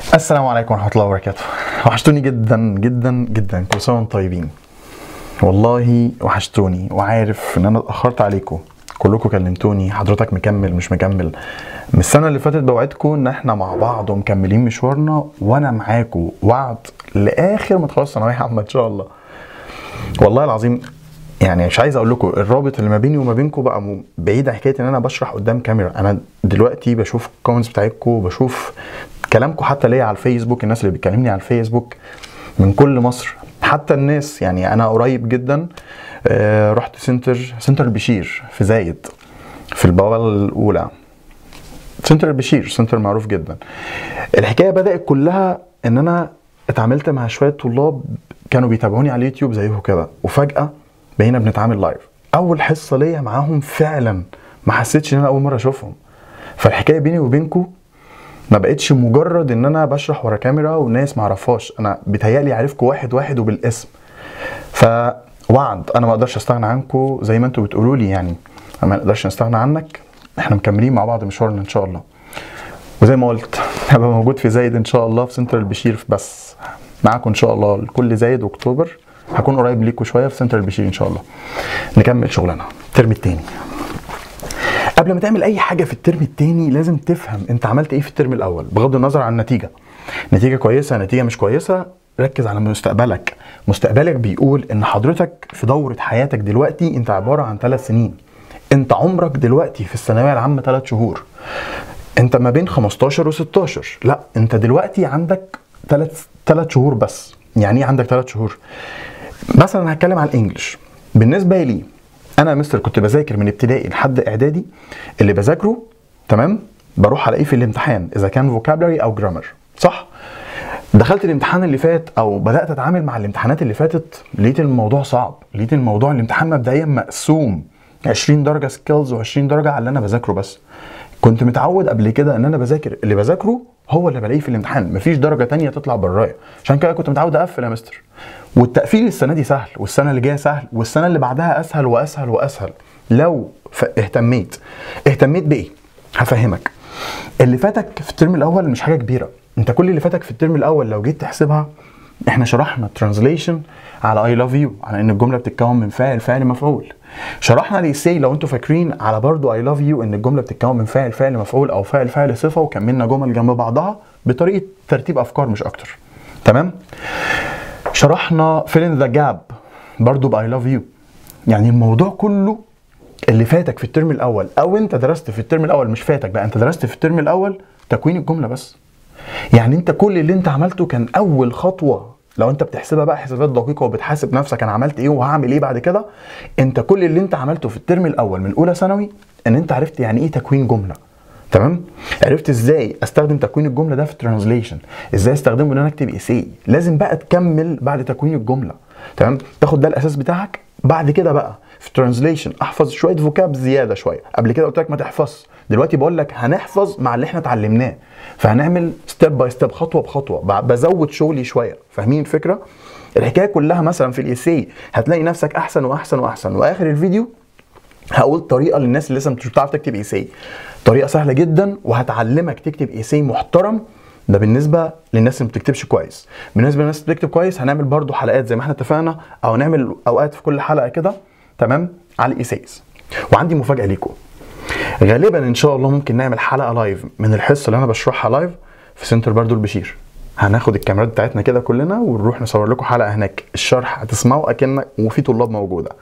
السلام عليكم ورحمة الله وبركاته وحشتوني جدا جدا جدا كل سنة وانتم طيبين والله وحشتوني وعارف ان انا اتأخرت عليكم كلكم كلمتوني حضرتك مكمل مش مكمل من السنة اللي فاتت بوعدكم ان احنا مع بعض ومكملين مشوارنا وانا معاكم وعد لاخر ما تخلص ثانوية عامة ان شاء الله والله العظيم يعني مش عايز اقول لكم الرابط اللي ما بيني وما بينكم بقى م- بعيد عن حكايه ان انا بشرح قدام كاميرا انا دلوقتي بشوف الكومنتس بتاعتكم بشوف كلامكم حتى ليا على الفيسبوك الناس اللي بتكلمني على الفيسبوك من كل مصر حتى الناس يعني انا قريب جدا آه، رحت سنتر سنتر البشير في زايد في البوابه الاولى سنتر البشير سنتر معروف جدا الحكايه بدات كلها ان انا اتعاملت مع شويه طلاب كانوا بيتابعوني على اليوتيوب زيهم كده وفجاه بقينا بنتعامل لايف اول حصه ليا معاهم فعلا ما حسيتش ان انا اول مره اشوفهم فالحكايه بيني وبينكم ما بقتش مجرد ان انا بشرح ورا كاميرا والناس ما اعرفهاش انا بيتهيألي عارفكم واحد واحد وبالاسم فوعد انا ما اقدرش استغنى عنكم زي ما انتوا بتقولوا لي يعني ما نقدرش نستغنى عنك احنا مكملين مع بعض مشوارنا ان شاء الله وزي ما قلت هبقى موجود في زايد ان شاء الله في سنتر البشير بس معاكم ان شاء الله لكل زايد واكتوبر هكون قريب ليكم شويه في سنتر البشير ان شاء الله نكمل شغلنا الترم التاني قبل ما تعمل اي حاجه في الترم التاني لازم تفهم انت عملت ايه في الترم الاول بغض النظر عن النتيجه نتيجه كويسه نتيجه مش كويسه ركز على مستقبلك مستقبلك بيقول ان حضرتك في دوره حياتك دلوقتي انت عباره عن ثلاث سنين انت عمرك دلوقتي في الثانويه العامه ثلاث شهور انت ما بين 15 و16 لا انت دلوقتي عندك ثلاث ثلاث شهور بس يعني ايه عندك ثلاث شهور مثلا هتكلم على الانجليش بالنسبه لي انا يا مستر كنت بذاكر من ابتدائي لحد اعدادي اللي بذاكره تمام بروح الاقيه في الامتحان اذا كان فوكابلري او جرامر صح دخلت الامتحان اللي فات او بدات اتعامل مع الامتحانات اللي فاتت لقيت الموضوع صعب لقيت الموضوع الامتحان مبدئيا مقسوم 20 درجه سكيلز و20 درجه على اللي انا بذاكره بس كنت متعود قبل كده ان انا بذاكر اللي بذاكره هو اللي بلاقيه في الامتحان مفيش درجه تانية تطلع برايا عشان كده كنت متعود اقفل يا مستر والتقفيل السنه دي سهل والسنه اللي جايه سهل والسنه اللي بعدها اسهل واسهل واسهل لو ف- اهتميت اهتميت بايه هفهمك اللي فاتك في الترم الاول مش حاجه كبيره انت كل اللي فاتك في الترم الاول لو جيت تحسبها احنا شرحنا ترانزليشن على اي لاف يو على ان الجمله بتتكون من فاعل فاعل مفعول شرحنا الايساي لو انتوا فاكرين على برضو اي لاف يو ان الجمله بتتكون من فاعل فاعل مفعول او فاعل فاعل صفه وكملنا جمل جنب بعضها بطريقه ترتيب افكار مش اكتر تمام شرحنا فيلن ذا جاب برضو باي لاف يو يعني الموضوع كله اللي فاتك في الترم الاول او انت درست في الترم الاول مش فاتك بقى انت درست في الترم الاول تكوين الجمله بس يعني انت كل اللي انت عملته كان اول خطوه لو انت بتحسبها بقى حسابات دقيقه وبتحاسب نفسك انا عملت ايه وهعمل ايه بعد كده انت كل اللي انت عملته في الترم الاول من اولى ثانوي ان انت عرفت يعني ايه تكوين جمله تمام عرفت ازاي استخدم تكوين الجمله ده في الترانزليشن ازاي استخدمه ان انا اكتب ايساي لازم بقى تكمل بعد تكوين الجمله تمام تاخد ده الاساس بتاعك بعد كده بقى في الترانزليشن احفظ شويه فوكاب زياده شويه قبل كده قلت لك ما تحفظ دلوقتي بقول لك هنحفظ مع اللي احنا اتعلمناه فهنعمل ستيب باي ستيب خطوه بخطوه ب- بزود شغلي شويه فاهمين الفكره الحكايه كلها مثلا في الايساي هتلاقي نفسك احسن واحسن واحسن واخر الفيديو هقول طريقه للناس اللي لسه مش بتعرف تكتب ايساي طريقه سهله جدا وهتعلمك تكتب ايساي محترم ده بالنسبه للناس اللي ما بتكتبش كويس بالنسبه للناس اللي بتكتب كويس هنعمل برضو حلقات زي ما احنا اتفقنا او نعمل اوقات في كل حلقه كده تمام على الايسايز وعندي مفاجاه ليكم غالبا ان شاء الله ممكن نعمل حلقه لايف من الحصه اللي انا بشرحها لايف في سنتر برضو البشير هناخد الكاميرات بتاعتنا كده كلنا ونروح نصور لكم حلقه هناك الشرح هتسمعوا اكنك وفي طلاب موجوده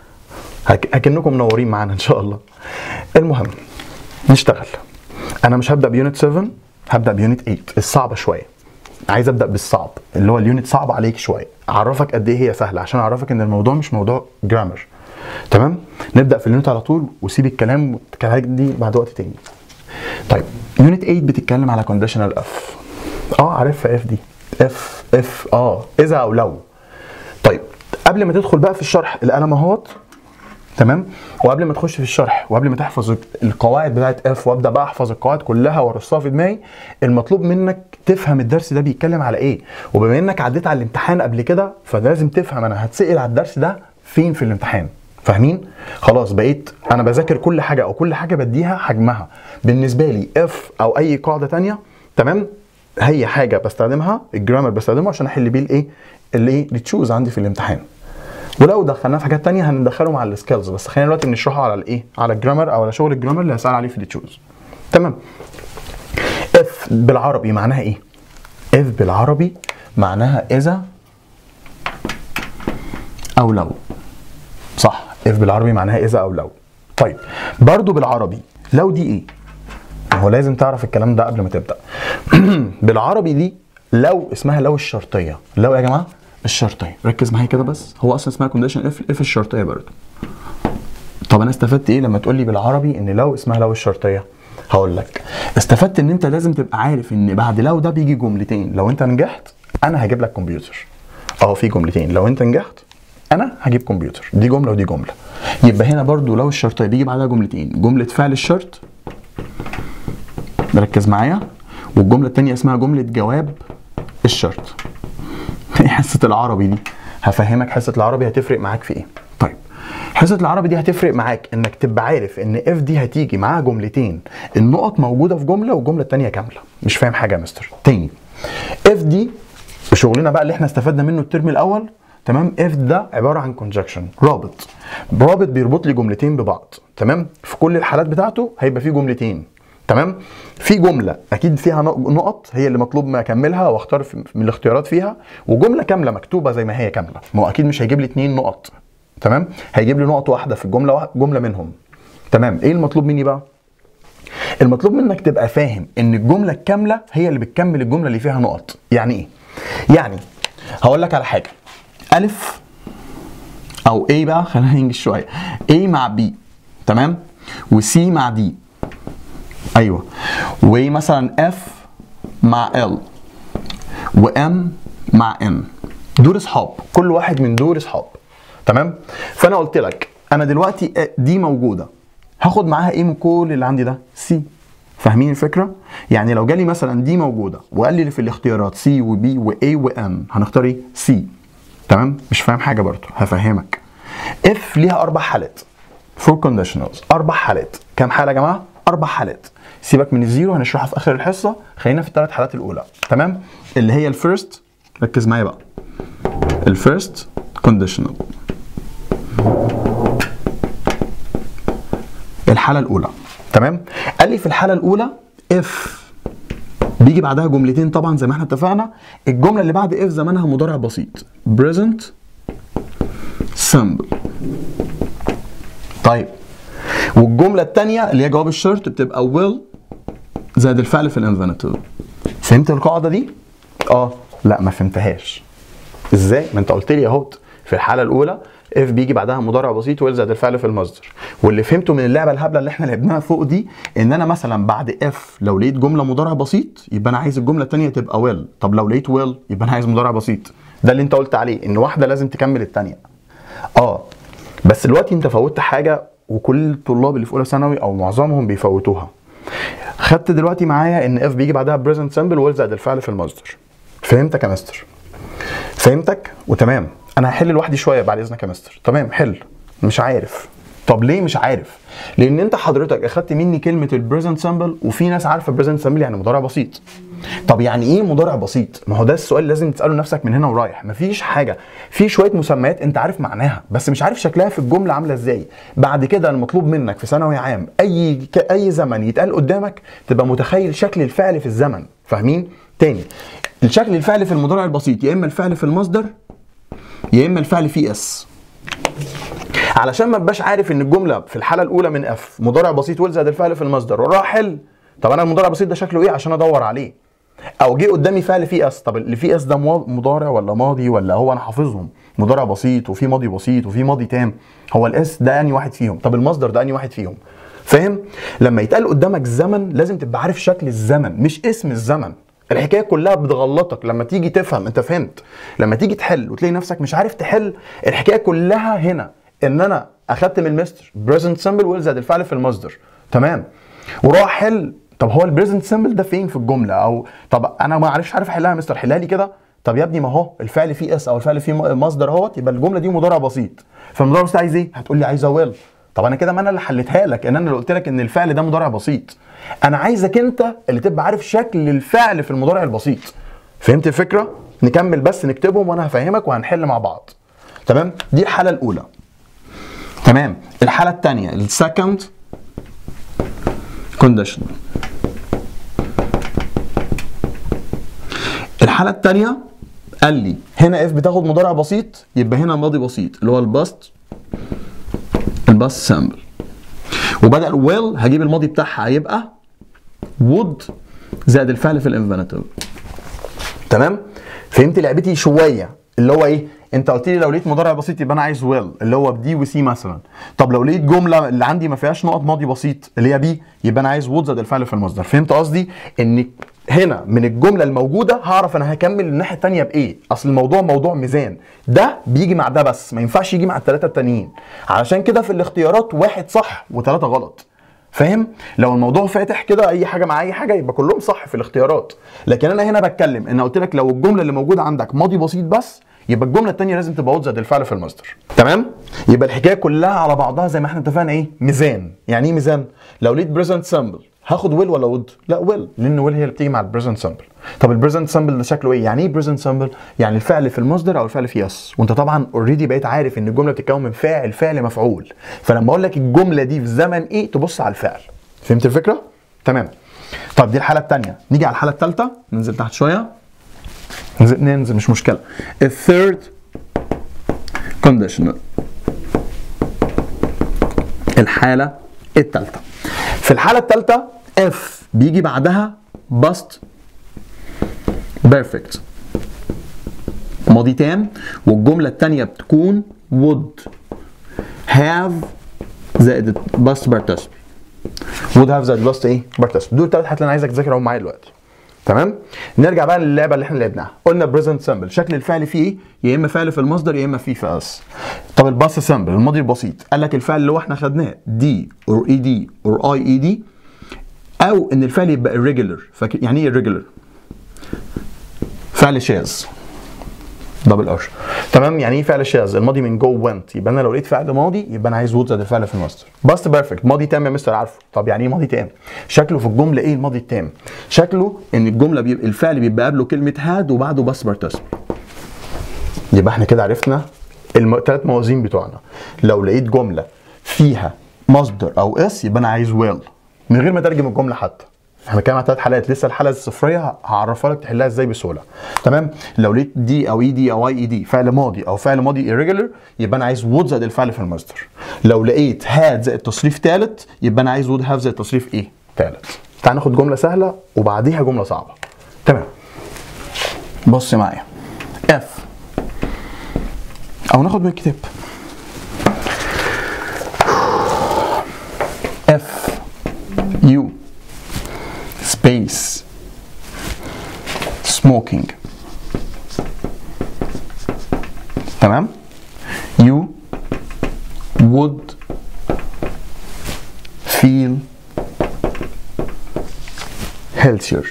هك- اكنكم منورين معانا ان شاء الله المهم نشتغل انا مش هبدا بيونت 7 هبدا بيونت 8 الصعبه شويه عايز ابدا بالصعب اللي هو اليونت صعب عليك شويه اعرفك قد ايه هي سهله عشان اعرفك ان الموضوع مش موضوع جرامر تمام نبدا في اليونت على طول وسيب الكلام والكلام دي بعد وقت تاني طيب يونت 8 بتتكلم على كونديشنال اف اه عارفها اف دي اف اف اه اذا او لو طيب قبل ما تدخل بقى في الشرح القلم اهوت تمام وقبل ما تخش في الشرح وقبل ما تحفظ القواعد بتاعت اف وابدا بقى احفظ القواعد كلها وارصها في دماغي المطلوب منك تفهم الدرس ده بيتكلم على ايه وبما انك عديت على الامتحان قبل كده فلازم تفهم انا هتسال على الدرس ده فين في الامتحان فاهمين خلاص بقيت انا بذاكر كل حاجه او كل حاجه بديها حجمها بالنسبه لي اف او اي قاعده تانية تمام هي حاجه بستخدمها الجرامر بستخدمه عشان احل بيه الايه الايه التشوز عندي في الامتحان ولو دخلناه في حاجات تانية هندخله مع السكيلز بس خلينا دلوقتي نشرحه على الايه على الجرامر او على شغل الجرامر اللي هسال عليه في التشوز تمام اف بالعربي معناها ايه اف بالعربي معناها اذا او لو صح اف بالعربي معناها اذا او لو طيب برضو بالعربي لو دي ايه ما هو لازم تعرف الكلام ده قبل ما تبدا بالعربي دي لو اسمها لو الشرطيه لو يا جماعه الشرطيه ركز معايا كده بس هو اصلا اسمها كونديشن اف اف الشرطيه برضه طب انا استفدت ايه لما تقول لي بالعربي ان لو اسمها لو الشرطيه هقول لك استفدت ان انت لازم تبقى عارف ان بعد لو ده بيجي جملتين لو انت نجحت انا هجيب لك كمبيوتر اهو في جملتين لو انت نجحت انا هجيب كمبيوتر دي جمله ودي جمله يبقى هنا برضو لو الشرطيه بيجي بعدها جملتين جمله فعل الشرط ركز معايا والجمله الثانيه اسمها جمله جواب الشرط ايه حصه العربي دي هفهمك حصه العربي هتفرق معاك في ايه طيب حصه العربي دي هتفرق معاك انك تبقى عارف ان اف دي هتيجي معاها جملتين النقط موجوده في جمله والجمله الثانيه كامله مش فاهم حاجه يا مستر تاني اف دي شغلنا بقى اللي احنا استفدنا منه الترم الاول تمام اف ده عباره عن كونجكشن رابط رابط بيربط لي جملتين ببعض تمام في كل الحالات بتاعته هيبقى فيه جملتين تمام في جمله اكيد فيها نقط هي اللي مطلوب ما اكملها واختار من الاختيارات فيها وجمله كامله مكتوبه زي ما هي كامله ما هو اكيد مش هيجيب لي اتنين نقط تمام هيجيب لي نقط واحده في الجمله جمله منهم تمام ايه المطلوب مني بقى المطلوب منك تبقى فاهم ان الجمله الكامله هي اللي بتكمل الجمله اللي فيها نقط يعني ايه يعني هقول لك على حاجه الف او A بقى خلينا ننجز شويه A مع B تمام وC مع D ايوه ومثلا F مع L وM مع N دول اصحاب كل واحد من دول اصحاب تمام فانا قلت لك انا دلوقتي دي موجوده هاخد معاها ايه من كل اللي عندي ده سي فاهمين الفكره يعني لو جالي مثلا دي موجوده وقال لي في الاختيارات سي وبي واي وام هنختار ايه سي تمام مش فاهم حاجه برضه هفهمك اف ليها اربع حالات فور كونديشنالز اربع حالات كام حاله يا جماعه اربع حالات سيبك من الزيرو هنشرحها في اخر الحصه خلينا في الثلاث حالات الاولى تمام اللي هي الفيرست ركز معايا بقى الفيرست كونديشنال الحاله الاولى تمام قال لي في الحاله الاولى اف بيجي بعدها جملتين طبعا زي ما احنا اتفقنا الجمله اللي بعد اف زمانها مضارع بسيط present simple طيب والجمله الثانيه اللي هي جواب الشرط بتبقى will زائد الفعل في الانفينيتيف فهمت القاعده دي اه لا ما فهمتهاش ازاي ما انت قلت لي اهوت في الحاله الاولى اف بيجي بعدها مضارع بسيط ويل زائد الفعل في المصدر واللي فهمته من اللعبه الهبله اللي احنا لعبناها فوق دي ان انا مثلا بعد اف لو لقيت جمله مضارع بسيط يبقى انا عايز الجمله الثانيه تبقى ويل طب لو لقيت ويل يبقى انا عايز مضارع بسيط ده اللي انت قلت عليه ان واحده لازم تكمل الثانيه اه بس دلوقتي انت فوتت حاجه وكل الطلاب اللي في اولى ثانوي او معظمهم بيفوتوها خدت دلوقتي معايا ان اف بيجي بعدها بريزنت سمبل ويل زائد الفعل في المصدر فهمتك يا مستر فهمتك وتمام انا هحل لوحدي شويه بعد اذنك يا مستر تمام حل مش عارف طب ليه مش عارف لان انت حضرتك اخدت مني كلمه البريزنت سامبل وفي ناس عارفه بريزنت سامبل يعني مضارع بسيط طب يعني ايه مضارع بسيط ما هو ده السؤال اللي لازم تساله نفسك من هنا ورايح مفيش حاجه في شويه مسميات انت عارف معناها بس مش عارف شكلها في الجمله عامله ازاي بعد كده المطلوب منك في ثانوي عام اي اي زمن يتقال قدامك تبقى متخيل شكل الفعل في الزمن فاهمين تاني الشكل الفعل في المضارع البسيط يا اما الفعل في المصدر يا اما الفعل فيه اس علشان ما تبقاش عارف ان الجمله في الحاله الاولى من اف مضارع بسيط والزاد الفعل في المصدر وراح حل طب انا المضارع البسيط ده شكله ايه عشان ادور عليه او جه قدامي فعل فيه اس طب اللي فيه اس ده مضارع ولا ماضي ولا هو انا حافظهم مضارع بسيط وفي ماضي بسيط وفي ماضي تام هو الاس ده انهي واحد فيهم طب المصدر ده انهي واحد فيهم فاهم لما يتقال قدامك زمن لازم تبقى عارف شكل الزمن مش اسم الزمن الحكايه كلها بتغلطك لما تيجي تفهم انت فهمت لما تيجي تحل وتلاقي نفسك مش عارف تحل الحكايه كلها هنا ان انا اخدت من المستر بريزنت سمبل ويل زائد الفعل في المصدر تمام وراح حل طب هو البريزنت سمبل ده فين في الجمله او طب انا ما عرفش عارف احلها يا مستر حلها لي كده طب يا ابني ما هو الفعل فيه اس او الفعل فيه مصدر اهوت يبقى الجمله دي مضارع بسيط فالمضارع بسيط عايز ايه هتقول لي عايزه ويل طب انا كده ما انا اللي حليتها لك ان انا اللي قلت لك ان الفعل ده مضارع بسيط انا عايزك انت اللي تبقى عارف شكل الفعل في المضارع البسيط فهمت الفكره نكمل بس نكتبهم وانا هفهمك وهنحل مع بعض تمام دي الحاله الاولى تمام الحاله الثانيه السكند كونديشن الحاله الثانيه قال لي هنا اف بتاخد مضارع بسيط يبقى هنا ماضي بسيط اللي هو الباست الباست سامبل وبدل ويل هجيب الماضي بتاعها هيبقى would زائد الفعل في الانفينيتيف تمام فهمت لعبتي شويه اللي هو ايه انت قلت لي لو لقيت مضارع بسيط يبقى انا عايز ويل اللي هو بدي وسي مثلا طب لو لقيت جمله اللي عندي ما فيهاش نقط ماضي بسيط اللي هي بي يبقى انا عايز would زائد الفعل في المصدر فهمت قصدي ان هنا من الجمله الموجوده هعرف انا هكمل الناحيه الثانيه بايه اصل الموضوع موضوع ميزان ده بيجي مع ده بس ما ينفعش يجي مع الثلاثه التانيين علشان كده في الاختيارات واحد صح وثلاثه غلط فاهم لو الموضوع فاتح كده اي حاجه مع اي حاجه يبقى كلهم صح في الاختيارات لكن انا هنا بتكلم ان قلت لك لو الجمله اللي موجوده عندك ماضي بسيط بس يبقى الجمله الثانيه لازم تبقى زائد الفعل في المصدر تمام يبقى الحكايه كلها على بعضها زي ما احنا اتفقنا ايه ميزان يعني ايه ميزان لو لقيت بريزنت سامبل هاخد ويل ولا وود لا ويل لان ويل هي اللي بتيجي مع البريزنت سامبل طب البريزنت سامبل ده شكله ايه يعني ايه بريزنت سامبل يعني الفعل في المصدر او الفعل في يس وانت طبعا اوريدي بقيت عارف ان الجمله بتتكون من فاعل فعل مفعول فلما اقول لك الجمله دي في زمن ايه تبص على الفعل فهمت الفكره تمام طب دي الحاله الثانيه نيجي على الحاله الثالثه ننزل تحت شويه ننزل ننزل مش مشكله الثيرد conditional الحالة الثالثة في الحالة الثالثة if بيجي بعدها past perfect ماضي تام والجملة الثانية بتكون would have زائد past participle would have زائد past ايه participle دول الثلاث حاجات اللي انا عايزك تذاكرهم معايا دلوقتي تمام نرجع بقى للعبه اللي احنا لعبناها قلنا بريزنت سامبل شكل الفعل فيه ايه يا اما فعل في المصدر يا اما فيه في اس طب الباس سامبل الماضي البسيط قال لك الفعل اللي هو احنا خدناه دي اور اي دي اور اي اي دي او ان الفعل يبقى irregular فاكر يعني ايه irregular فعل شاذ دبل ار تمام يعني ايه فعل شاذ الماضي من جو وينت يبقى انا لو لقيت فعل ماضي يبقى انا عايز وود زائد الفعل في الماستر باست بيرفكت ماضي تام يا مستر عارفه طب يعني ايه ماضي تام شكله في الجمله ايه الماضي التام شكله ان الجمله بيبقى الفعل بيبقى قبله كلمه هاد وبعده باست بارتيسيبل يبقى احنا كده عرفنا الثلاث موازين بتوعنا لو لقيت جمله فيها مصدر او اس يبقى انا عايز ويل من غير ما اترجم الجمله حتى احنا بنتكلم على ثلاث حالات لسه الحاله الصفريه هعرفها لك تحلها ازاي بسهوله تمام لو لقيت دي او اي دي او اي اي دي فعل ماضي او فعل ماضي irregular يبقى انا عايز would زائد الفعل في المصدر لو لقيت had زائد تصريف ثالث يبقى انا عايز would have زائد تصريف ايه ثالث تعال ناخد جمله سهله وبعديها جمله صعبه تمام بص معايا اف او ناخد من الكتاب اف يو space smoking تمام you would feel healthier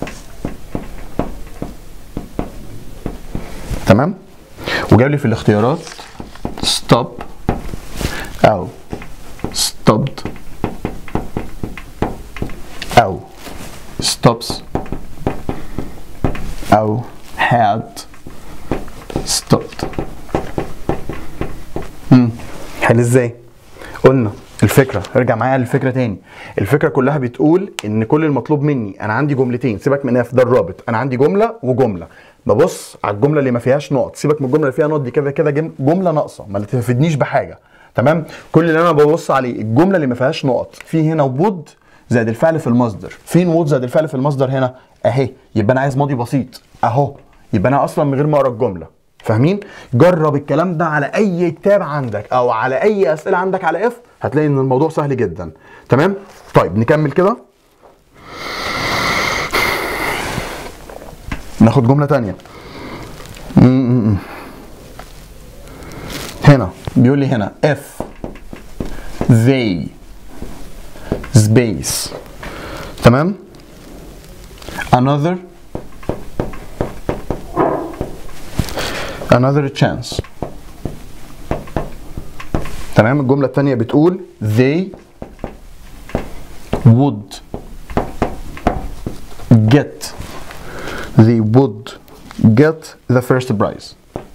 تمام وجاب لي في الاختيارات stop او stopped او stops أو had stopped امم حل ازاي؟ قلنا الفكرة ارجع معايا للفكرة تاني الفكرة كلها بتقول ان كل المطلوب مني انا عندي جملتين سيبك من اف ده الرابط انا عندي جملة وجملة ببص على الجملة اللي ما فيهاش نقط سيبك من الجملة اللي فيها نقط دي كده كده جم- جملة ناقصة ما تفيدنيش بحاجة تمام كل اللي انا ببص عليه الجملة اللي ما فيهاش نقط في هنا وود زائد الفعل في المصدر فين وود زائد الفعل في المصدر هنا اهي يبقى انا عايز ماضي بسيط اهو يبقى انا اصلا من غير ما اقرا الجمله فاهمين جرب الكلام ده على اي كتاب عندك او على اي اسئله عندك على اف هتلاقي ان الموضوع سهل جدا تمام طيب نكمل كده ناخد جمله تانية م- م- م. هنا بيقول لي هنا if they space تمام another another chance تمام الجمله الثانيه بتقول they would get they would get the first prize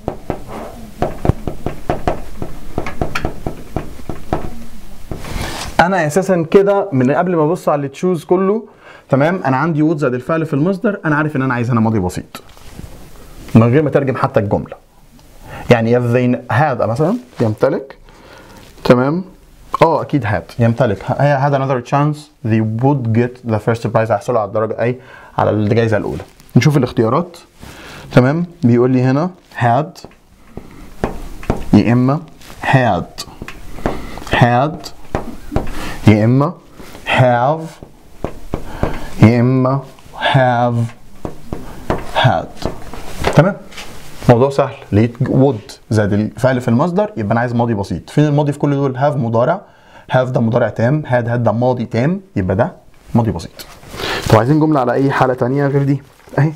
انا اساسا كده من قبل ما ابص على اللي تشوز كله تمام انا عندي وود زائد الفعل في المصدر انا عارف ان انا عايز هنا ماضي بسيط من غير ما اترجم حتى الجمله يعني if they had مثلا يمتلك تمام اه اكيد had يمتلك هي had another chance they would get the first prize هيحصلوا على الدرجه اي على الجائزه الاولى نشوف الاختيارات تمام بيقول لي هنا had يا اما had had يا اما have يا اما have had تمام موضوع سهل لقيت would زائد الفعل في المصدر يبقى انا عايز ماضي بسيط فين الماضي في كل دول have مضارع have ده مضارع تام had had ده ماضي تام يبقى ده ماضي بسيط طب عايزين جمله على اي حاله تانية غير دي اهي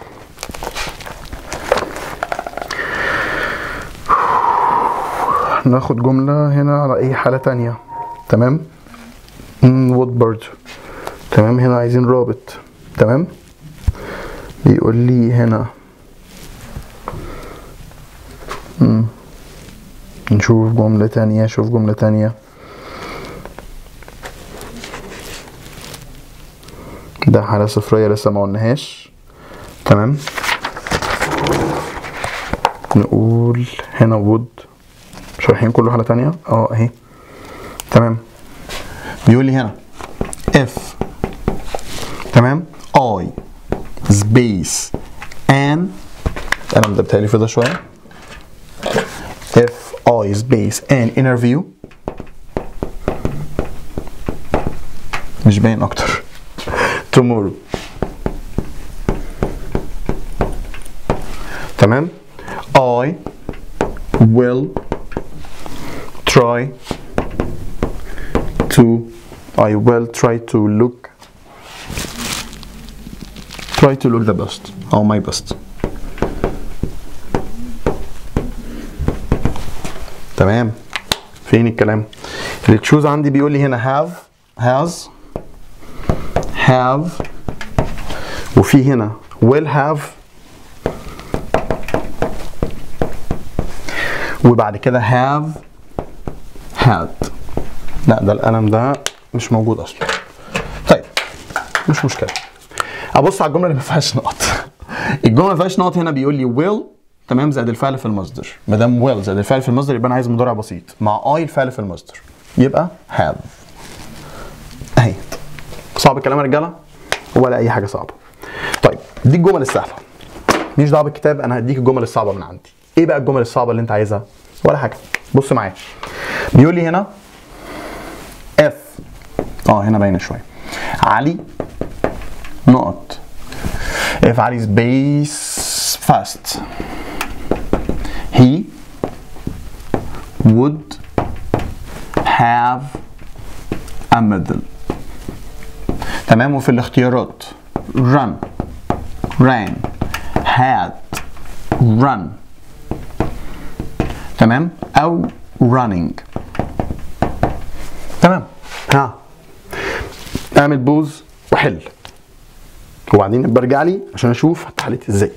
ناخد جمله هنا على اي حاله تانية تمام would برضه تمام هنا عايزين رابط تمام بيقول لي هنا مم. نشوف جملة تانية شوف جملة تانية ده حالة صفرية لسه ما قلناهاش تمام نقول هنا وود شارحين كله حالة تانية اه اهي تمام بيقول لي هنا if تمام I space and انا ده بتهيألي في ده شوية if I space an interview مش باين اكتر tomorrow تمام I will try to I will try to look try to look the best or my best تمام فين الكلام اللي تشوز عندي بيقول لي هنا have has have وفي هنا will have وبعد كده have had لا ده القلم ده مش موجود اصلا طيب مش مشكله ابص على الجمله اللي ما فيهاش نقط الجمله اللي ما فيهاش نقط هنا بيقول لي will تمام زائد الفعل في المصدر ما دام will زائد الفعل في المصدر يبقى انا عايز مضارع بسيط مع I الفعل في المصدر يبقى have اهي صعب الكلام يا رجاله ولا اي حاجه صعبه طيب دي الجمل السهله ماليش دعوه بالكتاب انا هديك الجمل الصعبه من عندي ايه بقى الجمل الصعبه اللي انت عايزها ولا حاجه بص معايا بيقول لي هنا اف اه هنا باينه شويه علي نقط if علي space fast he would have a medal تمام وفي الاختيارات run ran had run تمام او running تمام ها اعمل بوز وحل وبعدين برجع لي عشان اشوف اتحلت ازاي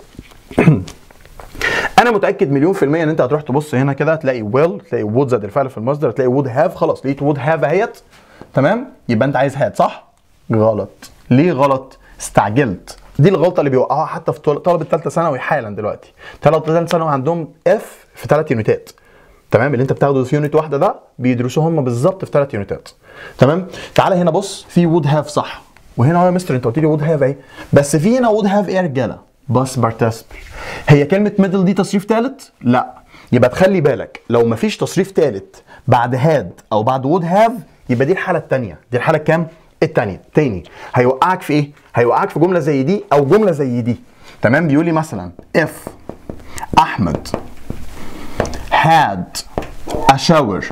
انا متاكد مليون في الميه ان انت هتروح تبص هنا كده تلاقي will تلاقي would زائد الفعل في المصدر تلاقي would have خلاص لقيت would have اهيت تمام يبقى انت عايز had صح غلط ليه غلط استعجلت دي الغلطه اللي بيوقعوها حتى في طلبه ثالثه ثانوي حالا دلوقتي طلبه ثالثه ثانوي عندهم اف في ثلاث يونيتات تمام اللي انت بتاخده في يونت واحده ده بيدرسوه هم بالظبط في ثلاث يونتات تمام تعالى هنا بص في وود هاف صح وهنا هو يا مستر انت قلت لي وود هاف اهي بس في هنا وود هاف ايه يا رجاله بس بارتيسيبل هي كلمه ميدل دي تصريف ثالث لا يبقى تخلي بالك لو مفيش تصريف ثالث بعد هاد او بعد وود هاف يبقى دي الحاله الثانيه دي الحاله الكام الثانيه تاني هيوقعك في ايه هيوقعك في جمله زي دي او جمله زي دي تمام بيقول لي مثلا if احمد had a shower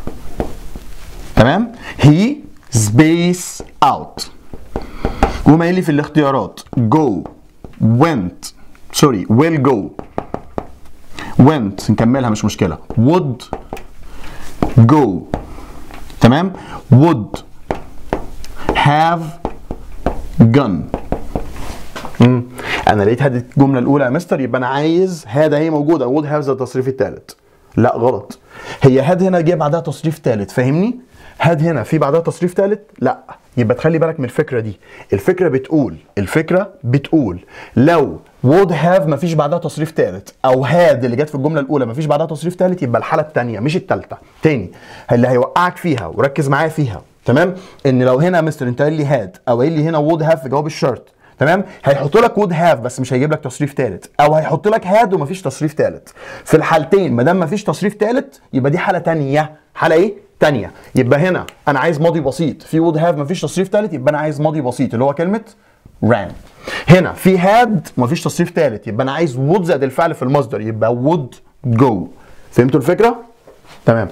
تمام he space out وما يلي في الاختيارات go went سوري will go went نكملها مش مشكلة would go تمام would have gone مم. انا لقيت هذه الجمله الاولى يا مستر يبقى انا عايز هذا هي موجوده would have ده التصريف الثالث لا غلط هي هاد هنا جه بعدها تصريف ثالث فاهمني هاد هنا في بعدها تصريف ثالث لا يبقى تخلي بالك من الفكره دي الفكره بتقول الفكره بتقول لو would have مفيش بعدها تصريف ثالث او هاد اللي جت في الجمله الاولى مفيش بعدها تصريف ثالث يبقى الحاله الثانيه مش الثالثه تاني اللي هيوقعك فيها وركز معايا فيها تمام ان لو هنا يا مستر انت قايل لي هاد او قايل لي هنا would have في جواب الشرط تمام هيحط لك would have بس مش هيجيب لك تصريف ثالث او هيحط لك had ومفيش تصريف ثالث في الحالتين ما دام مفيش تصريف ثالث يبقى دي حاله ثانيه حاله ايه تانية يبقى هنا انا عايز ماضي بسيط في would have مفيش تصريف ثالث يبقى انا عايز ماضي بسيط اللي هو كلمه ran هنا في had مفيش تصريف ثالث يبقى انا عايز would زائد الفعل في المصدر يبقى would go فهمتوا الفكره تمام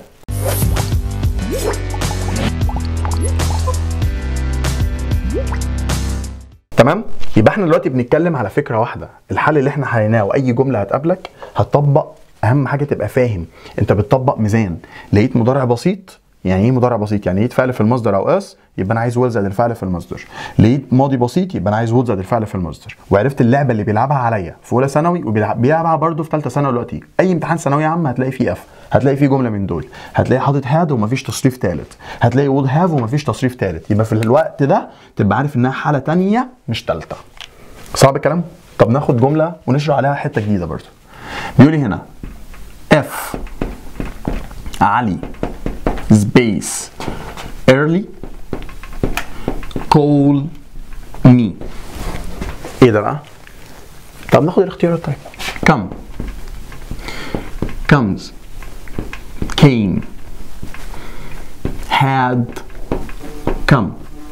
تمام يبقى احنا دلوقتي بنتكلم على فكره واحده الحل اللي احنا حليناه واي جمله هتقابلك هتطبق اهم حاجه تبقى فاهم انت بتطبق ميزان لقيت مضارع بسيط يعني ايه مضارع بسيط يعني لقيت فعل في المصدر او اس يبقى انا عايز وول زائد الفعل في المصدر لقيت ماضي بسيط يبقى انا عايز وول زائد الفعل في المصدر وعرفت اللعبه اللي بيلعبها عليا في اولى ثانوي وبيلعبها برده في ثالثه ثانوي دلوقتي اي امتحان ثانويه عامه هتلاقي فيه اف هتلاقي فيه جمله من دول هتلاقي حاطط هاد ومفيش تصريف ثالث هتلاقي وود هاف ومفيش تصريف ثالث يبقى في الوقت ده تبقى عارف انها حاله ثانيه مش ثالثه صعب الكلام طب ناخد جمله ونشرح عليها حته جديده برضه بيقول لي هنا اف علي سبيس early call me ايه ده بقى؟ طب ناخد الاختيارات طيب come comes came had come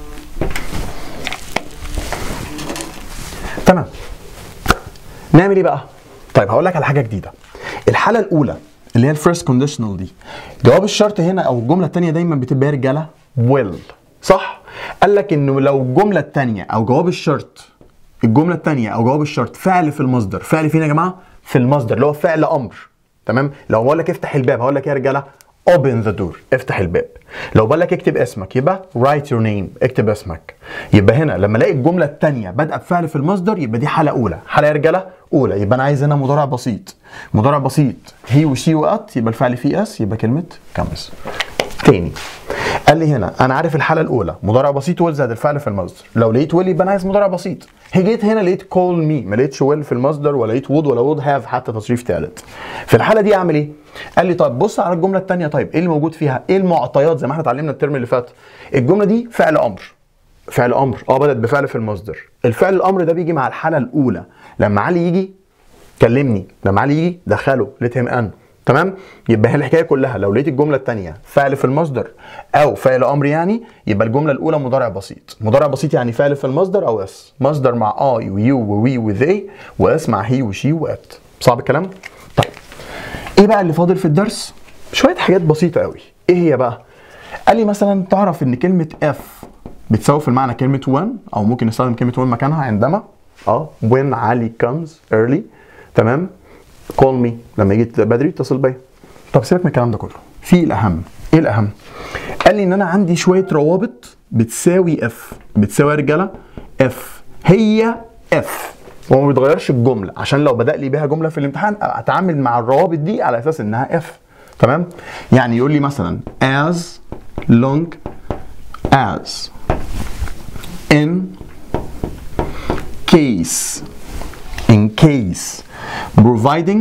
تمام نعمل ايه بقى؟ طيب هقول لك على حاجه جديده الحاله الاولى اللي هي الفيرست كونديشنال دي جواب الشرط هنا او الجمله الثانيه دايما بتبقى رجاله will صح قال لك انه لو الجمله الثانيه او جواب الشرط الجمله الثانيه او جواب الشرط فعل في المصدر فعل فين يا جماعه في المصدر اللي هو فعل امر تمام لو بقول لك افتح الباب هقول لك ايه يا رجاله open the door افتح الباب لو بقول لك اكتب اسمك يبقى write your name اكتب اسمك يبقى هنا لما الاقي الجمله الثانيه بادئه بفعل في المصدر يبقى دي حاله اولى حاله يا رجاله اولى يبقى انا عايز هنا مضارع بسيط مضارع بسيط هي وشي وات يبقى الفعل فيه اس يبقى كلمه comes تاني قال لي هنا انا عارف الحاله الاولى مضارع بسيط ويل زائد الفعل في المصدر لو لقيت ويل يبقى انا عايز مضارع بسيط جيت هنا لقيت كول مي ما لقيتش ويل في المصدر ولا لقيت وود ولا وود هاف حتى تصريف ثالث في الحاله دي اعمل ايه قال لي طيب بص على الجمله الثانيه طيب ايه اللي موجود فيها ايه المعطيات زي ما احنا اتعلمنا الترم اللي فات الجمله دي فعل امر فعل امر اه بدات بفعل في المصدر الفعل الامر ده بيجي مع الحاله الاولى لما علي يجي كلمني لما علي يجي دخله ليت هيم ان تمام يبقى هي الحكايه كلها لو لقيت الجمله الثانيه فعل في المصدر او فعل امر يعني يبقى الجمله الاولى مضارع بسيط مضارع بسيط يعني فعل في المصدر او اس مصدر مع اي ويو ووي وذي واس مع هي وشي وات صعب الكلام طيب ايه بقى اللي فاضل في الدرس شويه حاجات بسيطه قوي ايه هي بقى قال لي مثلا تعرف ان كلمه اف بتساوي في المعنى كلمه when او ممكن نستخدم كلمه when مكانها عندما اه when علي comes early تمام كول مي لما يجي بدري اتصل بيا طب سيبك من الكلام ده كله في الاهم ايه الاهم قال لي ان انا عندي شويه روابط بتساوي اف بتساوي يا رجاله اف هي اف وما بيتغيرش الجمله عشان لو بدا لي بيها جمله في الامتحان اتعامل مع الروابط دي على اساس انها اف تمام يعني يقول لي مثلا as long as in case in case providing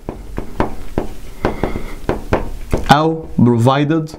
أو provided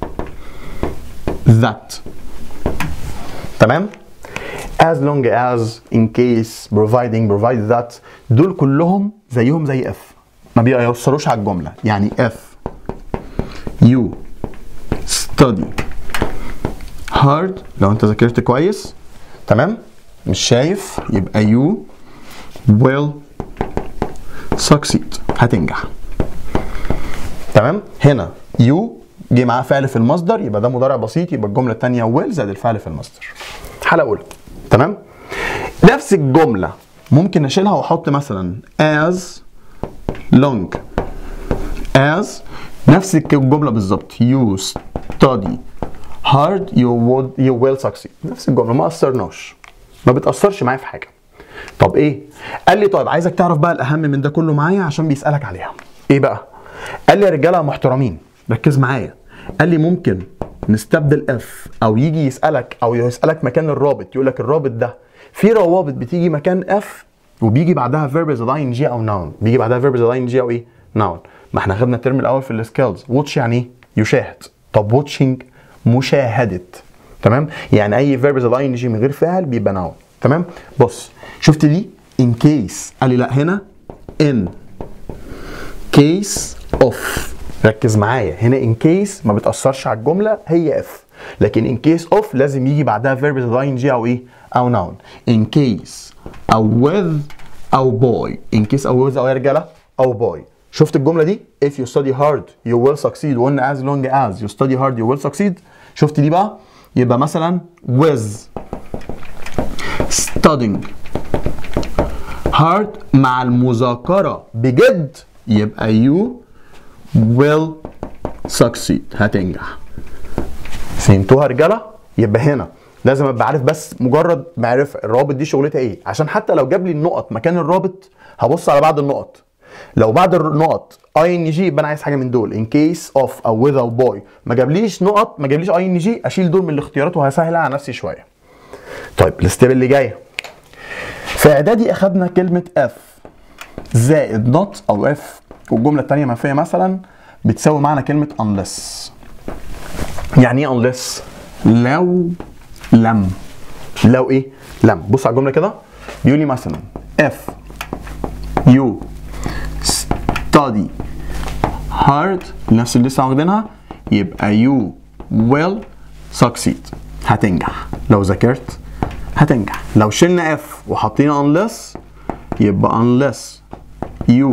that تمام as long as in case providing provided that دول كلهم زيهم زي if ما بيأثروش على الجملة يعني if you study hard لو انت ذاكرت كويس تمام مش شايف يبقى you will succeed هتنجح تمام هنا يو جه معاه فعل في المصدر يبقى ده مضارع بسيط يبقى الجمله الثانيه ويل زائد الفعل في المصدر حاله اولى تمام نفس الجمله ممكن اشيلها واحط مثلا as long as نفس الجمله بالظبط you study hard you would you will succeed نفس الجمله ما اثرناش ما بتاثرش معايا في حاجه طب ايه قال لي طيب عايزك تعرف بقى الاهم من ده كله معايا عشان بيسالك عليها ايه بقى قال لي يا رجاله محترمين ركز معايا قال لي ممكن نستبدل اف او يجي يسالك او يسالك مكان الرابط يقول لك الرابط ده في روابط بتيجي مكان اف وبيجي بعدها فيرب از اي ان جي او ناون بيجي بعدها فيرب از اي ان جي او ايه ناون ما احنا خدنا الترم الاول في السكيلز واتش يعني ايه يشاهد طب واتشنج مشاهده تمام يعني اي فيرب از اي ان جي من غير فاعل بيبقى ناون تمام بص شفت دي ان كيس قال لي لا هنا ان كيس اوف ركز معايا هنا ان كيس ما بتاثرش على الجمله هي اف لكن ان كيس اوف لازم يجي بعدها فيرب از اي ان جي او ايه او ناون ان كيس او with او boy ان كيس او with او يا رجاله او boy شفت الجمله دي if you study hard you will succeed وقلنا as long as you study hard you will succeed شفت دي بقى يبقى مثلا with studying hard مع المذاكره بجد يبقى you will succeed هتنجح فهمتوها يا رجاله يبقى هنا لازم ابقى عارف بس مجرد معرفه الروابط دي شغلتها ايه عشان حتى لو جاب لي النقط مكان الرابط هبص على بعض النقط لو بعد النقط اي ان جي يبقى انا عايز حاجه من دول ان كيس اوف او with او باي ما جابليش نقط ما جابليش اي ان جي اشيل دول من الاختيارات وهسهل على نفسي شويه طيب الستيب اللي جايه في اعدادي اخدنا كلمه اف زائد نوت او اف والجمله الثانيه منفيه مثلا بتساوي معنى كلمه unless يعني ايه unless لو لم لو ايه لم بص على الجمله كده بيقول لي مثلا if you study hard نفس اللي لسه واخدينها يبقى you will succeed هتنجح لو ذاكرت هتنجح لو شلنا if وحطينا unless يبقى unless you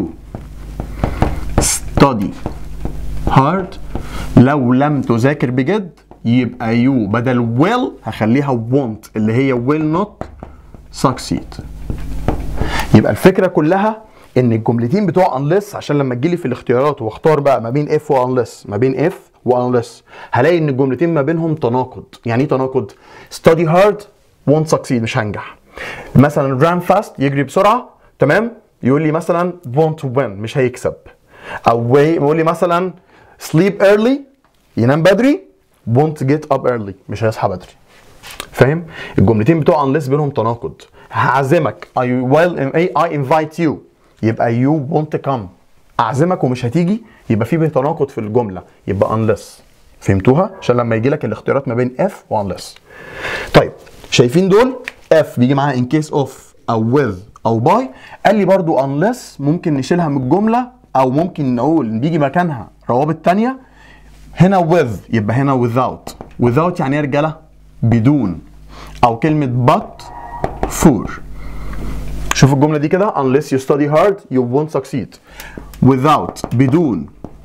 study hard لو لم تذاكر بجد يبقى يو بدل will هخليها want اللي هي will not succeed يبقى الفكره كلها ان الجملتين بتوع unless عشان لما تجيلي في الاختيارات واختار بقى ما بين if و unless ما بين if و unless هلاقي ان الجملتين ما بينهم تناقض يعني ايه تناقض study hard won't succeed مش هنجح مثلا run fast يجري بسرعه تمام يقول لي مثلا won't win مش هيكسب او يقول لي مثلا sleep early ينام بدري won't get up early مش هيصحى بدري فاهم الجملتين بتوع unless بينهم تناقض هعزمك I will I invite you يبقى you won't come اعزمك ومش هتيجي يبقى في تناقض في الجمله يبقى unless فهمتوها عشان لما يجي لك الاختيارات ما بين if و unless طيب شايفين دول if بيجي معاها in case of او with او by قال لي برضو unless ممكن نشيلها من الجمله او ممكن نقول بيجي مكانها روابط تانية هنا with يبقى هنا without without يعني ايه يا رجاله بدون او كلمه but for شوف الجمله دي كده unless you study hard you won't succeed without بدون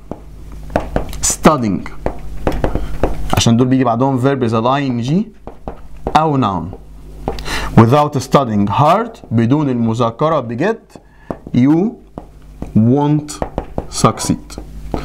studying عشان دول بيجي بعدهم verb زائد ing او noun without studying hard بدون المذاكره بجد you won't succeed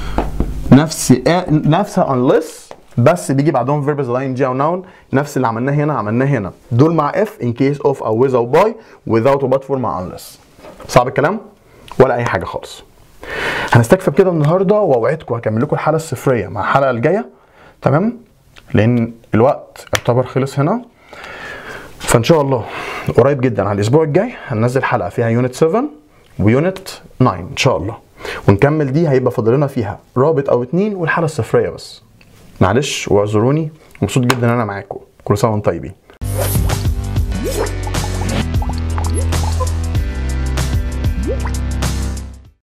نفس نفس unless بس بيجي بعدهم verbs line G او noun نفس اللي عملناه هنا عملناه هنا دول مع if in case of او with او by without و but for مع unless صعب الكلام ولا اي حاجه خالص هنستكفى بكده النهارده واوعدكم هكمل لكم الحلقه الصفريه مع الحلقه الجايه تمام لان الوقت يعتبر خلص هنا فان شاء الله قريب جدا على الاسبوع الجاي هننزل حلقه فيها يونت 7 ويونت 9 ان شاء الله ونكمل دي هيبقى فاضل لنا فيها رابط او اتنين والحاله الصفريه بس معلش واعذروني مبسوط جدا ان انا معاكم كل سنه وانتم طيبين